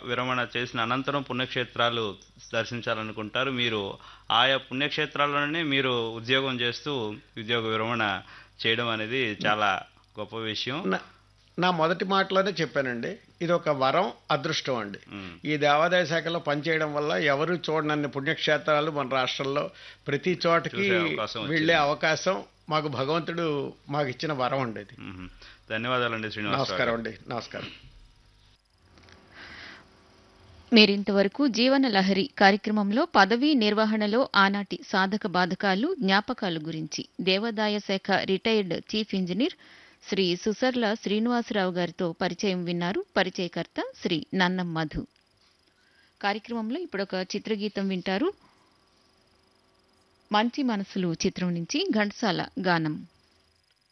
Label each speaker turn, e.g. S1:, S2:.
S1: విరమణ చేసిన అనంతరం పుణ్యక్షేత్రాలు దర్శించాలనుకుంటారు మీరు ఆయా పుణ్యక్షేత్రాల్లోనే మీరు ఉద్యోగం చేస్తూ ఉద్యోగ విరమణ చేయడం అనేది చాలా గొప్ప విషయం
S2: నా- నా మొదటి మాటలోనే చెప్పానండి ఇది ఒక వరం అదృష్టం అండి
S1: ఉమ్,
S2: ఈ దేవాదాయ శాఖలో పనిచేయడం వల్ల ఎవరు చూడనన్ని పుణ్యక్షేత్రాలు మన రాష్ట్రంలో ప్రతి చోటకి
S1: చూసే అవకాశం వచ్చింది.
S2: వెళ్ళే అవకాశం మాకు భగవంతుడు మాకు ఇచ్చిన వరం అండి ఇది
S1: ఉమ్. ధన్యవాదాలండి శ్రీనివాసరావు
S2: నమస్కారం
S1: గారు.
S2: అండి నమస్కారం
S3: మీరింతవరకు జీవన లహరి కార్యక్రమంలో పదవీ నిర్వహణలో ఆనాటి సాధక బాధకాలు జ్ఞాపకాలు గురించి దేవాదాయ శాఖ retired chief engineer Shri Susarla Srinivasarao గారితో పరిచయం విన్నారు పరిచయకర్త శ్రీ నన్నం మధు కార్యక్రమంలో ఇప్పుడు ఒక చిత్రగీతం వింటారు మంచి మనసులు చిత్రం నుంచి ఘంటసాల గానం